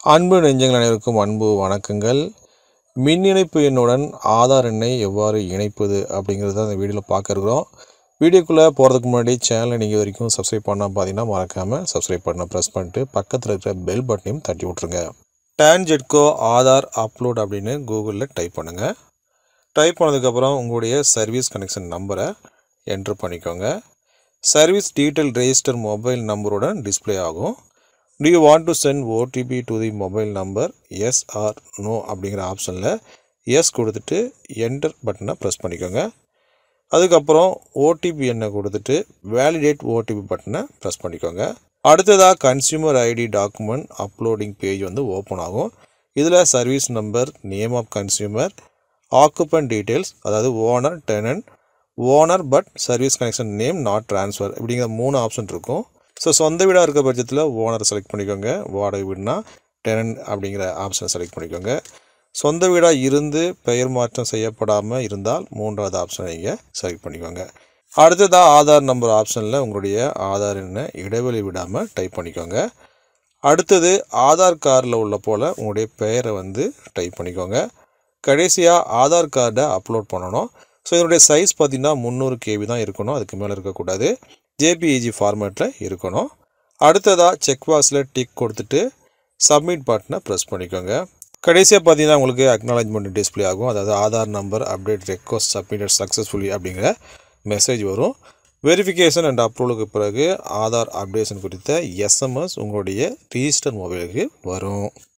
அன்பு நெஞ்சங்கள் அனைவருக்கும் அன்பு வணக்கங்கள் மின் இணைப்பு எண்ணுடன் ஆதார் எண்ணை எவ்வாறு இணைப்பது அப்படிங்கிறத அந்த வீடியோவில் பார்க்க இருக்கிறோம் வீடியோக்குள்ளே போகிறதுக்கு முன்னாடி சேனலை நீங்கள் வரைக்கும் சப்ஸ்கிரைப் பண்ணால் பார்த்தீங்கன்னா மறக்காமல் சப்ஸ்கிரைப் பண்ண ப்ரெஸ் பண்ணிட்டு பக்கத்தில் இருக்கிற பெல் பட்டனையும் தட்டி விட்ருங்க டான்ஜெட்கோ ஆதார் அப்லோட் அப்படின்னு கூகுளில் டைப் பண்ணுங்கள் டைப் பண்ணதுக்கப்புறம் உங்களுடைய சர்வீஸ் கனெக்ஷன் நம்பரை என்ட்ரு பண்ணிக்கோங்க சர்வீஸ் டீட்டெயில் ரெஜிஸ்டர் மொபைல் நம்பருடன் டிஸ்ப்ளே ஆகும் do you want to send OTP to the mobile number yes or no அப்படிங்கிற ஆப்ஷனில் எஸ் கொடுத்துட்டு என்டர் பட்டனை ப்ரெஸ் பண்ணிக்கோங்க அதுக்கப்புறம் ஓடிபி எண்ணை கொடுத்துட்டு வேலிடேட் ஓடிபி பட்டனை ப்ரெஸ் பண்ணிக்கோங்க அடுத்ததாக consumer ID document uploading page வந்து ஓப்பன் ஆகும் இதில் service number name of consumer occupant details அதாவது owner tenant owner but service connection name not transfer இப்படிங்கிற மூணு ஆப்ஷன் இருக்கும் ஸோ சொந்த வீடாக இருக்க பட்சத்தில் ஓனரை செலக்ட் பண்ணிக்கோங்க வாடகை வீடுனா டெனன்ட் அப்படிங்கிற ஆப்ஷனை செலக்ட் பண்ணிக்கோங்க சொந்த வீடாக இருந்து பெயர் மாற்றம் செய்யப்படாமல் இருந்தால் மூன்றாவது ஆப்ஷனை நீங்கள் செலக்ட் பண்ணிக்கோங்க அடுத்ததாக ஆதார் நம்பர் ஆப்ஷனில் உங்களுடைய ஆதார் எண்ணை இடைவெளி விடாமல் டைப் பண்ணிக்கோங்க அடுத்தது ஆதார் கார்டில் உள்ள போல் உங்களுடைய பெயரை வந்து டைப் பண்ணிக்கோங்க கடைசியாக ஆதார் கார்டை அப்லோட் பண்ணணும் ஸோ இதனுடைய சைஸ் பார்த்திங்கன்னா முந்நூறு கேபி தான் இருக்கணும் அதுக்கு மேலே இருக்கக்கூடாது ஜேபிஇஜி ஃபார்மேட்டில் இருக்கணும் அடுத்ததாக செக் பாக்ஸில் டிக் கொடுத்துட்டு சப்மிட் பட்டனை ப்ரெஸ் பண்ணிக்கோங்க கடைசியாக பார்த்தீங்கன்னா உங்களுக்கு அக்னாலஜ்மெண்ட் டிஸ்ப்ளே ஆகும் அதாவது Aadhaar number update request submitted successfully அப்படிங்கிற மெசேஜ் வரும் வெரிஃபிகேஷன் அண்ட் அப்ரூவலுக்கு பிறகு ஆதார் அப்டேஷன் குறித்த எஸ்எம்எஸ் உங்களுடைய ரிஜிஸ்டர் மொபைலுக்கு வரும்